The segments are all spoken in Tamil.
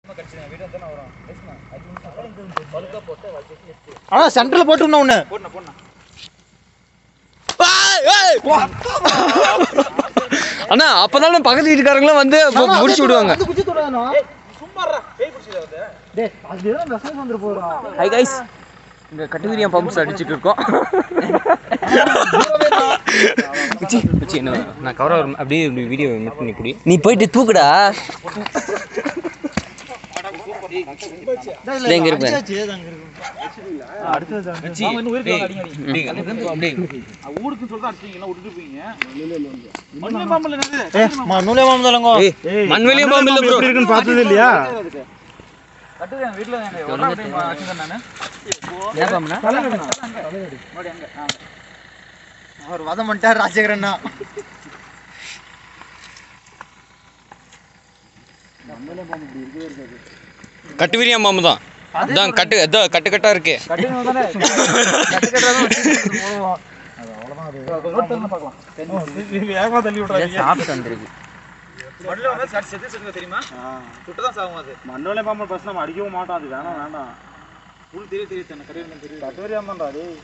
ஆனா சென்டர்ல போட்டு ஒண்ணு அண்ணா அப்பதானே பக்கத்து வீட்டுக்காரங்களும் வந்து மு- முடிச்சு விடுவாங்க ஹை கைஸ் இங்க கட்டுவிரியம் பம்ப்ஸ் அடிச்சிட்டு இருக்கோம் மச்சி, மச்சி, என்ன, நான் கவர அப்படியே வீடியோ மிட் பண்ணி புடி நீ போயிட்டு தூக்குடா இதோ இங்க இருப்பேன் ஊருக்குன்னு சொல்லிட்டு அடிச்சீங்களா விட்டுட்டு போயிங்க மண்ணுல பாம்புல என்னது? நூலே மாமதலங்கோ ஏய், மண்வெளியும் பாம்பு இல்ல ப்ரோ இருக்குன்னு பார்த்தது இல்லையா கட்டுது என் வீட்டுல எங்க ஒரு நாள் அப்படியே வச்சிருந்தேன் நானு முன்னாடி அங்க ஆ. அவர் வதம் பண்ணிட்டார் ராஜசேகரண்ணா கட்டுவிரியம் பாம்பு தான் அதான் கட்டு அதான் கட்டு கட்டா இருக்கு கட்டுங்க தானே கட்டு கட்டுறதும் வச்சு போடுவோம். ரோட்டுல பார்க்கலாம். சாப்பிட்டு வந்திருக்கு மண்ணுல வந்தா சரி செத்து செத்துங்க தெரியுமா சுட்டுதான் சாகும் அது மண்ணோலே பாம்பு ஃபர்ஸ்ட் நம்ம அடிக்கவும் மாட்டோம் அது வேணாம் வேண்டாம் உள்ள தெரிய தெரிய தண்ணி கரையில தெரியும் கட்டுவரியாமடா டேய்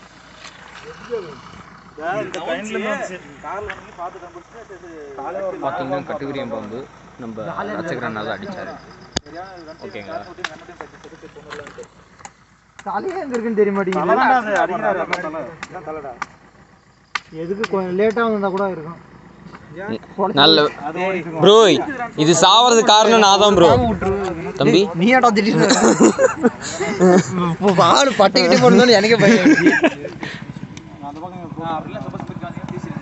இந்த ட்ரெயின்ல கார்ல வந்து பாத்துட்டு போச்சு பார்த்தீங்கன்னா கட்டுவிரியம் பாம்பு நம்ம ராஜசேகரன் நல்லா அடிச்சாரு ஓகேங்களா தலையே எங்க இருக்குன்னு தெரிய மாட்டேங்குது அடிக்கிறாரு தலைடா எதுக்கு கொஞ்சம் லேட்டா வந்தா கூட இருக்கும் நல்ல ப்ரோ இது சாவறது காரணம் நான் தான் ப்ரோ தம்பி நீ ஏடா திடீர்னு ஆளு பட்டை கிட்டே போடணும்னு எனக்கு பயம் அந்த பக்கம் அப்படிலாம் சப்போஸ் போய் காமிங்க பேசிருங்க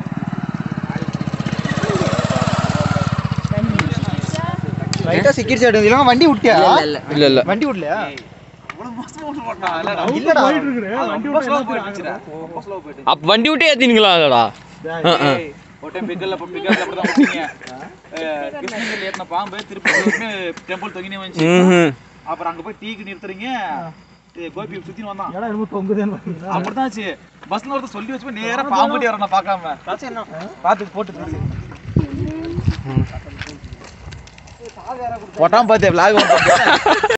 லைட்டா செக்யூரிட்டி ஆயிடும் இல்ல வண்டி விட்டியா இல்ல இல்ல வண்டி விடலையா அவ்வளவு மோசமா விட மாட்டான் இல்லடா இல்லடா ரொம்ப ஸ்லோ போயிடுச்சுடா ரொம்ப ஸ்லோ போயிடுச்சு அப்ப வண்டி விட்டே ஏத்தினீங்களா இல்லடா ஏய், ஒரு டைம் பிக்கல்ல பிக்கல்ல அப்படிதான் விட்டீங்க அஹ், கிருஷ்ணகிரில ஏத்தின பாம்பு திருப்பதி டெம்பிள் தொங்கினே வந்துச்சு ம்ஹும். அப்புறம் அங்க போய் டீக்கு நிறுத்துறீங்க ஏய், கோபி சுத்தி வந்தான் ஏடா என்னமோ தொங்குதேன்னு அப்படிதான் ஆச்சு பஸ்ல ஒருத்தர் சொல்லி வச்சு போய் நேரா பாம்பு கட்டி வரணும் பார்க்காம பாத்து போட்டு போட்டான் பார்த்தே விளாக்